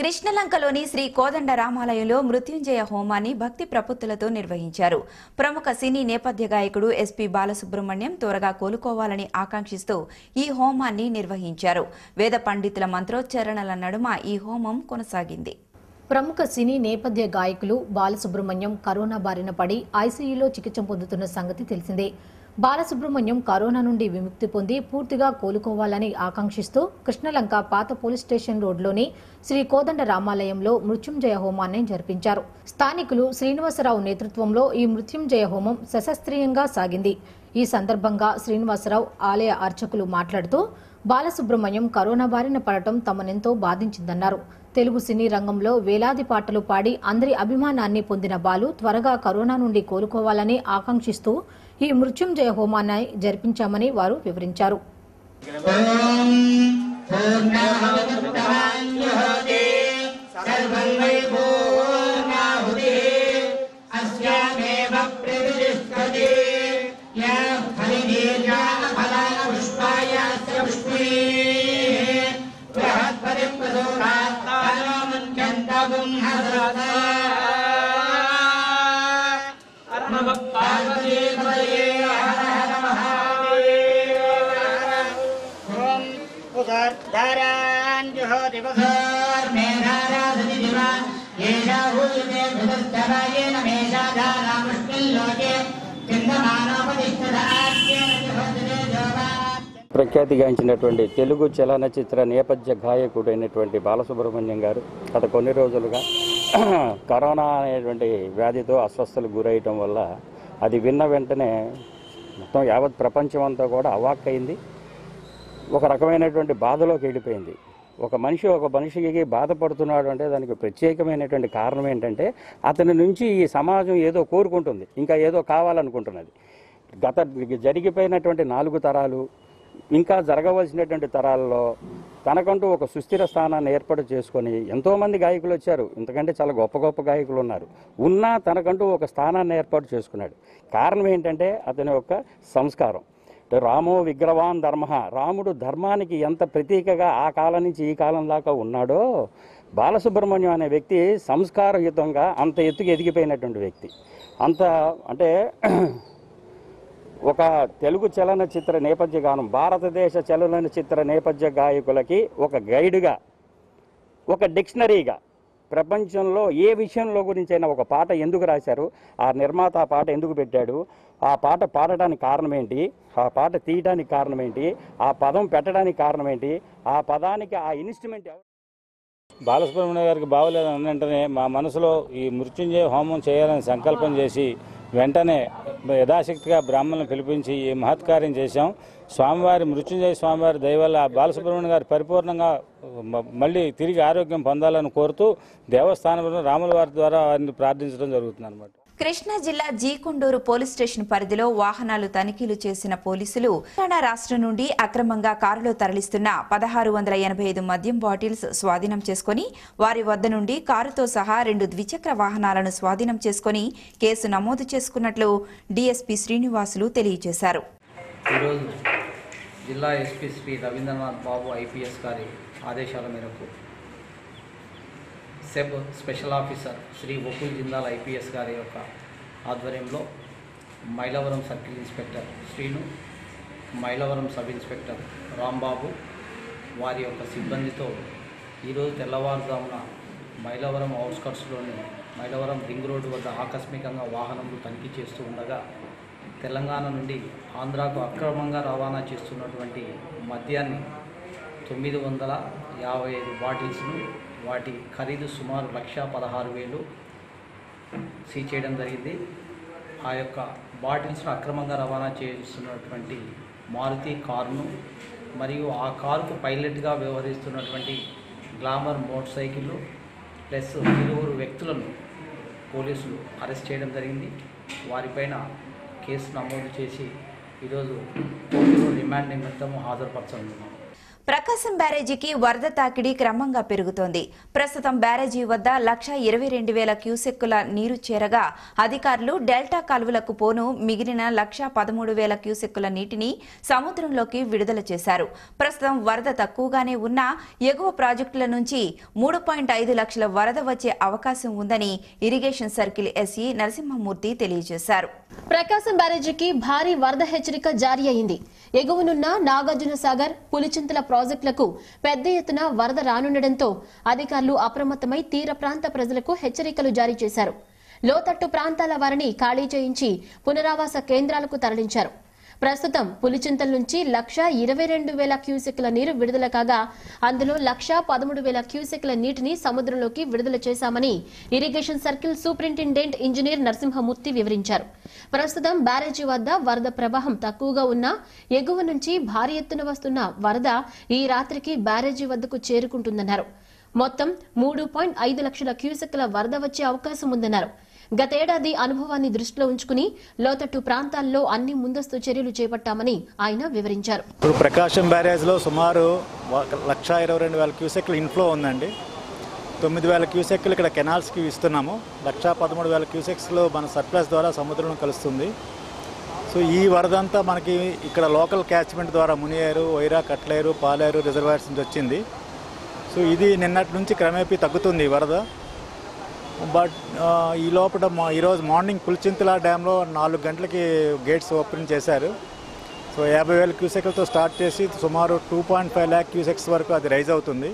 కృష్ణలంకలోని శ్రీ కోదండ రామాలయంలో మృత్యుంజయ హోమాన్ని భక్తి ప్రపత్తులతో నిర్వహించారు ప్రముఖ సినీ నేపథ్య గాయకుడు ఎస్పీ బాలసుబ్రహ్మణ్యం త్వరగా కోలుకోవాలని ఆకాంక్షిస్తూ ఈ హోమాన్ని నిర్వహించారు వేద పండితుల మంత్రోచ్చరణల నడుమ ఈ హోమం కొనసాగింది ప్రముఖ సినీ నేపథ్య గాయకులు బాలసుబ్రహ్మణ్యం కరోనా బారిన పడి ఐసీయూలో చికిత్స పొందుతున్న సంగతి తెలిసిందే బాలసుబ్రహ్మణ్యం కరోనా నుండి విముక్తి పొంది పూర్తిగా కోలుకోవాలని ఆకాంక్షిస్తూ కృష్ణలంక పాత పోలీస్ స్టేషన్ రోడ్లోని శ్రీ కోదండ రామాలయంలో మృత్యుంజయ హోమాన్ని జరిపించారు స్థానికులు శ్రీనివాసరావు నేతృత్వంలో ఈ మృత్యుంజయ హోమం శస్త్రీయంగా సాగింది ఈ సందర్భంగా శ్రీనివాసరావు ఆలయ అర్చకులు మాట్లాడుతూ బాలసుబ్రహ్మణ్యం కరోనా బారిన పడటం తమనెంతో బాధించిందన్నారు తెలుగు సినీ రంగంలో వేలాది పాటలు పాడి అందరి అభిమానాన్ని పొందిన బాలు త్వరగా కరోనా నుండి కోలుకోవాలని ఆకాంక్షిస్తూ ఈ మృత్యుంజయ హోమాన్ని జరిపించామని వారు వివరించారు धारान् जुहोति वसोर्मेधाराधति दिवा येषा भूयते धृतश्चरायेन मेषा धारामुष्मिन् लोके चिन्दमानोपतिष्ठधात्येन जुहोति जोगात् ప్రఖ్యాతిగాంచినటువంటి తెలుగు చలనచిత్ర నేపథ్య గాయకుడైనటువంటి బాలసుబ్రహ్మణ్యం గారు గత కొన్ని రోజులుగా కరోనా అనేటువంటి వ్యాధితో అస్వస్థతకు గురయటం వల్ల అది విన్న వెంటనే మొత్తం యావత్ ప్రపంచం అంతా కూడా అవాక్కైంది ఒక రకమైనటువంటి బాధలోకి వెళ్ళిపోయింది ఒక మనిషి ఒక మనిషికి బాధపడుతున్నాడు అంటే దానికి ప్రత్యేకమైనటువంటి కారణం ఏంటంటే అతని నుంచి ఈ సమాజం ఏదో కోరుకుంటుంది ఇంకా ఏదో కావాలనుకుంటున్నది గత జరిగిపోయినటువంటి నాలుగు తరాలు ఇంకా జరగవలసినటువంటి తరాల్లో తనకంటూ ఒక సుస్థిర స్థానాన్ని ఏర్పాటు చేసుకొని ఎంతోమంది గాయకులు వచ్చారు ఇంతకంటే చాలా గొప్ప గొప్ప గాయకులు ఉన్నారు ఉన్నా తనకంటూ ఒక స్థానాన్ని ఏర్పాటు చేసుకున్నాడు కారణం ఏంటంటే అతని యొక్క సంస్కారం రామో విగ్రవాన్ ధర్మ రాముడు ధర్మానికి ఎంత ప్రతీకగా ఆ కాలం నుంచి ఈ కాలం దాకా ఉన్నాడో బాలసుబ్రహ్మణ్యం అనే వ్యక్తి సంస్కారయుతంగా అంత ఎత్తుకు ఎదిగిపోయినటువంటి వ్యక్తి అంత అంటే ఒక తెలుగు చలనచిత్ర నేపథ్య గానం భారతదేశ చలనచిత్ర నేపథ్య గాయకులకి ఒక గైడ్గా ఒక డిక్షనరీగా ప్రపంచంలో ఏ విషయంలో గురించైనా ఒక పాట ఎందుకు రాశారు ఆ నిర్మాత ఆ పాట ఎందుకు పెట్టాడు ఆ పాట పాడడానికి కారణం ఏంటి ఆ పాట తీయడానికి కారణం ఏంటి ఆ పదం పెట్టడానికి కారణం ఏంటి ఆ పదానికి ఆ ఇన్స్ట్రుమెంట్ ఎవరు బాలసుబ్రహ్మణ్య గారికి బాగోలేదని వెంటనే మా మనసులో ఈ మృత్యుంజయ హోమం చేయాలని సంకల్పం చేసి వెంటనే యథాశక్తిగా బ్రాహ్మణులను పిలిపించి ఈ మహత్కార్యం చేశాం స్వామివారి మృత్యుంజయ స్వామివారి దయవల్ల బాలసుబ్రహ్మణ్య గారు పరిపూర్ణంగా మ- మళ్ళీ తిరిగి ఆరోగ్యం పొందాలని కోరుతూ దేవస్థానంలో రాముల వారి ద్వారా వారిని ప్రార్థించడం జరుగుతుంది అనమాట కృష్ణా జిల్లా జీకొండూరు పోలీస్ స్టేషన్ పరిధిలో వాహనాలు తనిఖీలు చేసిన పోలీసులు తెలంగాణ రాష్ట్రం నుండి అక్రమంగా కారులో తరలిస్తున్న పదహారు వందల ఎనభై ఐదు మద్యం బాటిల్స్ స్వాధీనం చేసుకుని వారి వద్ద నుండి కారుతో సహా రెండు ద్విచక్ర వాహనాలను స్వాధీనం చేసుకుని కేసు నమోదు చేసుకున్నట్లు డీఎస్పీ శ్రీనివాసులు తెలియజేశారు ఈరోజు జిల్లా ఎస్పీ శ్రీ రవీంద్రనాథ్ బాబు ఐపీఎస్ గారి ఆదేశాల మేరకు SEB special officer Shri Vakul Jindal IPS గారి యొక్క ఆధ్వర్యంలో Mylavaram circle inspector Srinu Mylavaram sub inspector Rambabu వారి యొక్క సిబ్బందితో ఈరోజు తెల్లవారుజామున మైలవరం అవుట్స్కట్స్లోని మైలవరం రింగ్ రోడ్డు వద్ద ఆకస్మికంగా వాహనములు తనిఖీ చేస్తూ ఉండగా తెలంగాణ నుండి ఆంధ్రాకు అక్రమంగా రవాణా చేస్తున్నటువంటి మద్యాన్ని తొమ్మిది వందల యాభై ఐదు బాటిల్స్ను వాటి ఖరీదు సుమారు లక్ష పదహారు వేలు సీజ్ చేయడం జరిగింది ఆ యొక్క బాటిల్స్ను అక్రమంగా రవాణా చేస్తున్నటువంటి మారుతి కారును మరియు ఆ కారుకు పైలట్గా వ్యవహరిస్తున్నటువంటి గ్లామర్ మోటార్ సైకిల్ ప్లస్ ఇరువురు వ్యక్తులను పోలీసులు అరెస్ట్ చేయడం జరిగింది వారిపైన కేసు నమోదు చేసి ఈరోజు కోర్టులో రిమాండ్ నిమిత్తము హాజరుపరచనున్నాం ప్రకాశం బ్యారేజీకి వరద తాకిడి క్రమంగా పెరుగుతోంది ప్రస్తుతం బ్యారేజీ వద్ద లక్ష ఇరవై రెండు వేల క్యూసెక్కుల నీరు చేరగా అధికారులు డెల్టా కాలువలకు పోను మిగిలిన లక్ష పదమూడు వేల క్యూసెక్కుల నీటిని సముద్రంలోకి విడుదల చేశారు ప్రస్తుతం వరద తక్కువగానే ఉన్నా ఎగువ ప్రాజెక్టుల నుంచి మూడు పాయింట్ ఐదు లక్షల వరద వచ్చే అవకాశం ఉందని ఇరిగేషన్ సర్కిల్ ఎస్ఈ నరసింహమూర్తి తెలియజేశారు ప్రకాశం బ్యారేజీకి భారీ వరద హెచ్చరిక జారీ అయింది ఎగువనున్న నాగార్జున సాగర్ పులిచింతల ప్రాజెక్టులకు పెద్ద ఎత్తున వరద రానుండటంతో అధికారులు అప్రమత్తమై తీర ప్రాంత ప్రజలకు హెచ్చరికలు జారీ చేశారు లోతట్టు ప్రాంతాల వారిని ఖాళీ చేయించి పునరావాస కేంద్రాలకు తరలించారు ప్రస్తుతం పులిచింతల నుంచి లక్ష ఇరవై రెండు వేల క్యూసెక్ల నీరు విడుదల కాగా అందులో లక్ష పదమూడు వేల క్యూసెక్ల నీటిని సముద్రంలోకి విడుదల చేశామని irrigation circle superintendent engineer Narasimhamurthy వివరించారు ప్రస్తుతం బ్యారేజీ వద్ద వరద ప్రవాహం తక్కువగా ఉన్నా ఎగువ నుంచి భారీ ఎత్తున వస్తున్న వరద ఈ రాత్రికి బ్యారేజీ వద్దకు చేరుకుంటుందన్నారు మొత్తం మూడు పాయింట్ ఐదు లక్షల క్యూసెక్ల వరద వచ్చే అవకాశం ఉందన్నారు గతేడాది అనుభవాన్ని దృష్టిలో ఉంచుకుని లోతట్టు ప్రాంతాల్లో అన్ని ముందస్తు చర్యలు చేపట్టామని ఆయన వివరించారు ఇప్పుడు ప్రకాశం బ్యారేజ్లో సుమారు ఒక లక్ష ఇరవై రెండు వేల క్యూసెక్లు ఇన్ఫ్లో ఉందండి తొమ్మిది వేల క్యూసెక్లు ఇక్కడ కెనాల్స్కి ఇస్తున్నాము లక్ష పదమూడు వేల క్యూసెక్స్లో మన సర్ప్లస్ ద్వారా సముద్రంలో కలుస్తుంది సో ఈ వరద అంతా మనకి ఇక్కడ లోకల్ క్యాచ్మెంట్ ద్వారా మునియేరు వైరా కట్లేరు పాలేరు రిజర్వాయర్స్ నుంచి వచ్చింది సో ఇది నిన్నటి నుంచి క్రమేపీ తగ్గుతుంది ఈ వరద బట్ ఆ, ఈ లోపల మా ఈరోజు మార్నింగ్ పులిచింతల డ్యాంలో నాలుగు గంటలకి గేట్స్ ఓపెన్ చేశారు సో యాభై వేల క్యూసెక్లతో స్టార్ట్ చేసి సుమారు two point five lakh cusecs వరకు అది రైజ్ అవుతుంది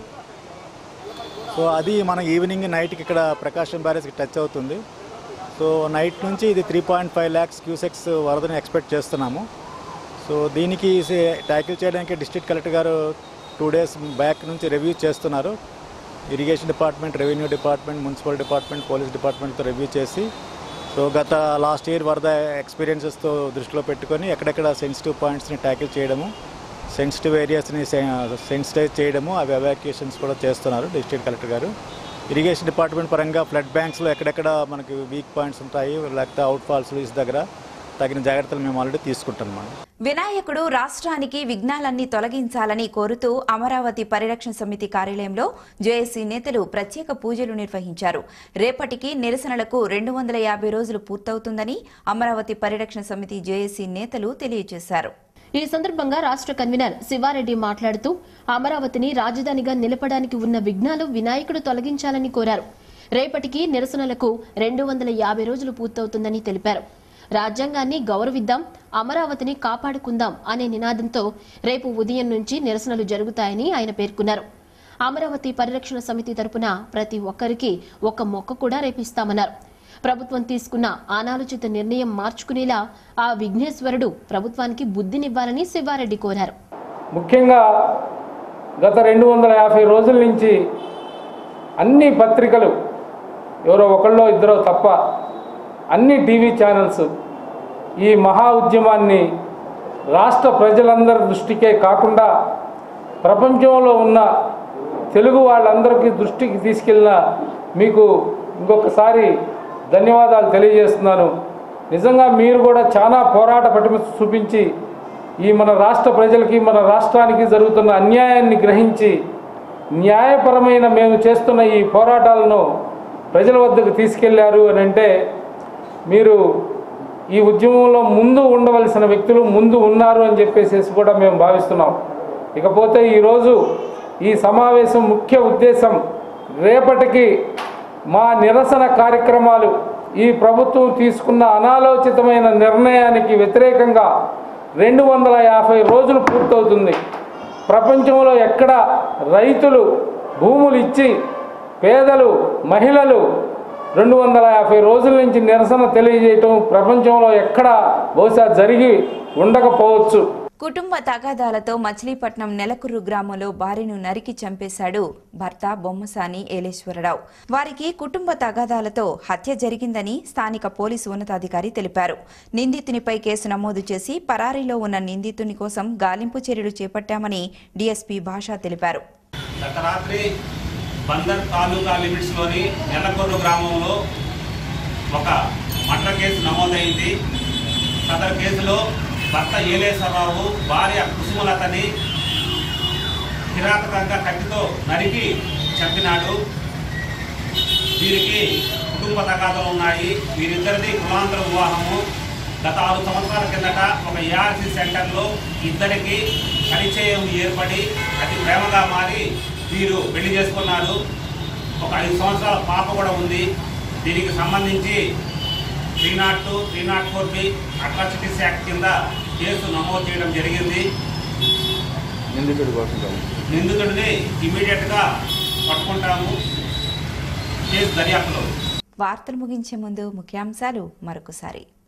సో అది మన ఈవినింగ్ నైట్కి ఇక్కడ ప్రకాశం బ్యారేజ్కి టచ్ అవుతుంది సో నైట్ నుంచి ఇది three point five lakhs cusecs వరదని ఎక్స్పెక్ట్ చేస్తున్నాము సో దీనికి ట్యాకిల్ చేయడానికి డిస్ట్రిక్ట్ కలెక్టర్ గారు టూ డేస్ బ్యాక్ నుంచి రివ్యూ చేస్తున్నారు irrigation department revenue department municipal department police డిపార్ట్మెంట్తో రివ్యూ చేసి సో గత లాస్ట్ ఇయర్ వరద ఎక్స్పీరియన్సెస్తో దృష్టిలో పెట్టుకొని ఎక్కడెక్కడ సెన్సిటివ్ పాయింట్స్ని ట్యాకిల్ చేయడము సెన్సిటివ్ ఏరియాస్ని సెన్సిటైజ్ చేయడము అవి ఎవాక్యుయేషన్స్ కూడా చేస్తున్నారు డిస్ట్రిక్ట్ కలెక్టర్ గారు ఇరిగేషన్ డిపార్ట్మెంట్ పరంగా ఫ్లడ్ బ్యాంక్స్లో ఎక్కడెక్కడ మనకి వీక్ పాయింట్స్ ఉంటాయి లేకపోతే అవుట్ ఫాల్స్ లీస్ దగ్గర తగిన జాగ్రత్తలు మేము ఆల్రెడీ తీసుకుంటాం వినాయకుడు రాష్ట్రానికి విఘ్నాలన్నీ తొలగించాలని కోరుతూ అమరావతి పరిరక్షణ సమితి కార్యాలయంలో జేఏసీ నేతలు ప్రత్యేక పూజలు నిర్వహించారు రేపటికి నిరసనలకు రెండు వందల యాభై రోజులు పూర్తవుతుందని అమరావతి పరిరక్షణ సమితి జేఏసీ నేతలు తెలియజేశారు ఈ సందర్భంగా రాష్ట్ర కన్వీనర్ శివారెడ్డి మాట్లాడుతూ అమరావతిని రాజధానిగా నిలపడానికి ఉన్న విఘ్నాలు వినాయకుడు తొలగించాలని కోరారు రేపటికి నిరసనలకు రెండు వందల యాభై రోజులు పూర్తవుతుందని తెలిపారు రాజ్యాంగాన్ని గౌరవిద్దాం అమరావతిని కాపాడుకుందాం అనే నినాదంతో రేపు ఉదయం నుంచి నిరసనలు జరుగుతాయని ఆయన పేర్కొన్నారు అమరావతి పరిరక్షణ సమితి తరపున ప్రతి ఒక్కరికి ఒక మొక్క కూడా రేపిస్తామన్నారు ప్రభుత్వం తీసుకున్న అనాలోచిత నిర్ణయం మార్చుకునేలా ఆ విఘ్నేశ్వరుడు ప్రభుత్వానికి బుద్ధినివ్వాలని శివారెడ్డి కోరారు ముఖ్యంగా గత రెండు వందల యాభై రోజుల నుంచి అన్ని పత్రికలు ఎవరో ఒకళ్ళో ఇద్దరో తప్ప అన్ని టీవీ ఛానల్స్ ఈ మహా ఉద్యమాన్ని రాష్ట్ర ప్రజలందరి దృష్టికే కాకుండా ప్రపంచంలో ఉన్న తెలుగు వాళ్ళందరికీ దృష్టికి తీసుకెళ్ళిన మీకు ఇంకొకసారి ధన్యవాదాలు తెలియజేస్తున్నాను నిజంగా మీరు కూడా చాలా పోరాట పటిమ చూపించి ఈ మన రాష్ట్ర ప్రజలకి మన రాష్ట్రానికి జరుగుతున్న అన్యాయాన్ని గ్రహించి న్యాయపరమైన మేము చేస్తున్న ఈ పోరాటాలను ప్రజల వద్దకు తీసుకెళ్లారు అని అంటే మీరు ఈ ఉద్యమంలో ముందు ఉండవలసిన వ్యక్తులు ముందు ఉన్నారు అని చెప్పేసి కూడా మేము భావిస్తున్నాం ఇకపోతే ఈరోజు ఈ సమావేశం ముఖ్య ఉద్దేశం రేపటికి మా నిరసన కార్యక్రమాలు ఈ ప్రభుత్వం తీసుకున్న అనాలోచితమైన నిర్ణయానికి వ్యతిరేకంగా రెండు వందల యాభై రోజులు పూర్తవుతుంది ప్రపంచంలో ఎక్కడ రైతులు భూములు ఇచ్చి పేదలు మహిళలు రెండు వందల యాభై రోజుల నుంచి నిరసన తెలియజేయటం ప్రపంచంలో ఎక్కడ బహుశా జరిగి ఉండకపోవచ్చు కుటుంబ తగాదాలతో మచిలీపట్నం నెలకుర్రు గ్రామంలో భార్యను నరికి చంపేశాడు భర్త బొమ్మసాని ఏలేశ్వరరావు వారికి కుటుంబ తగాదాలతో హత్య జరిగిందని స్థానిక పోలీసు ఉన్నతాధికారి తెలిపారు నిందితునిపై కేసు నమోదు చేసి పరారీలో ఉన్న నిందితుని కోసం గాలింపు చర్యలు చేపట్టామని డీఎస్పీ భాష తెలిపారు గత రాత్రి బందర్ తాలూకా లిమిట్స్లోని నెలకొర్రు గ్రామంలో ఒక మర్డర్ కేసు నమోదైంది సదరు కేసులో భర్త ఏలేశ్వరరావు భార్య కుసుమలతని కిరాతకంగా కత్తితో నరికి చంపినాడు వీరికి కుటుంబ తగాదాలు ఉన్నాయి వీరిద్దరిది కులాంతర వివాహము గత ఆరు సంవత్సరాల కిందట ఒక ఏఆర్సీ సెంటర్లో ఇద్దరికి పరిచయం ఏర్పడి అతి ప్రేమగా మారి వీరు పెళ్లి చేసుకున్నారు ఒక ఐదు సంవత్సరాల పాప కూడా ఉంది దీనికి సంబంధించి three not two three not four B atrocities act కింద కేసు నమోదు చేయడం జరిగింది నిందితుడి కోసం నిందితుడిని ఇమీడియట్గా పట్టుకుంటాము కేసు దర్యాప్తులో వార్తలు ముగించే ముందు ముఖ్యాంశాలు మరొకసారి